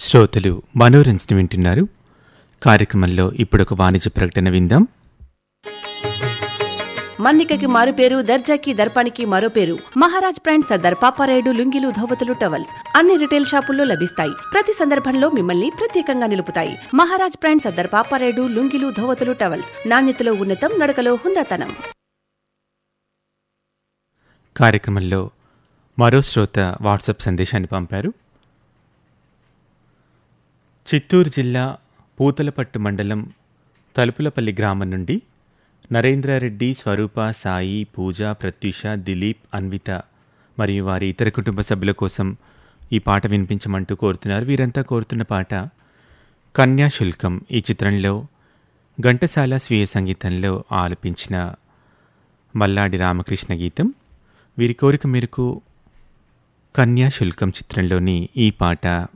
శ్రోతలు మనోరంజన వింటున్నారు కార్యక్రమంలో ఇప్పుడొక వాణిజ్య ప్రకటన విందాం మన్నికకి మారు పేరు దర్జాకి దర్పానికి మరో పేరు మహారాజ్ బ్రాండ్ సర్దార్ పాపారాయుడు లుంగీలు ధోవతులు టవల్స్ అన్ని రిటైల్ షాపుల్లో లభిస్తాయి ప్రతి సందర్భంలో మిమ్మల్ని ప్రత్యేకంగా నిలుపుతాయి మహారాజ్ బ్రాండ్ సర్దార్ పాపారాయుడు లుంగీలు ధోవతులు టవల్స్ నాణ్యతలో ఉన్నతం నడకలో హుందాతనం కార్యక్రమంలో మరో శ్రోత వాట్సాప్ సందేశాన్ని పంపారు చిత్తూరు జిల్లా పూతలపట్టు మండలం తలుపులపల్లి గ్రామం నుండి నరేంద్రారెడ్డి స్వరూప సాయి పూజ ప్రత్యూష దిలీప్ అన్విత మరియు వారి ఇతర కుటుంబ సభ్యుల కోసం ఈ పాట వినిపించమంటూ కోరుతున్నారు వీరంతా కోరుతున్న పాట కన్యాశుల్కం ఈ చిత్రంలో ఘంటసాల స్వీయ సంగీతంలో ఆలపించిన మల్లాడి రామకృష్ణ గీతం వీరి కోరిక మేరకు కన్యాశుల్కం చిత్రంలోని ఈ పాట